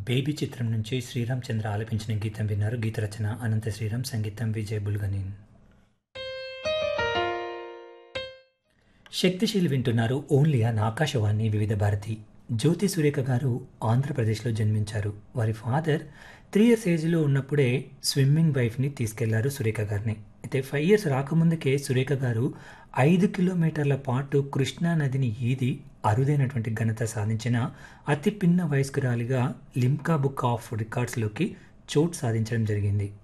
baby చిత్రం నుంచి శ్రీరామ్ చంద్ర ఆలపించిన గీతం విన్నారు గీత రచన అనంత శ్రీరామ్ సంగీతం విజయ్ బుల్గనీన్ శక్తిశీల్ వింటున్నారు ఓన్లీ ఆన్ ఆకాశవాణి వివిధ భారతి జ్యోతి సురేఖ గారు ఆంధ్రప్రదేశ్లో జన్మించారు వారి ఫాదర్ త్రీ ఇయర్స్ ఏజ్లో ఉన్నప్పుడే స్విమ్మింగ్ వైఫ్ని తీసుకెళ్లారు సురేఖ గారిని అయితే ఫైవ్ ఇయర్స్ రాకముందుకే సురేఖ గారు ఐదు కిలోమీటర్ల పాటు కృష్ణా నదిని ఈది అరుదైనటువంటి ఘనత సాధించిన అతి పిన్న వయస్కురాలిగా లిమ్కా బుక్ ఆఫ్ రికార్డ్స్లోకి చోటు సాధించడం జరిగింది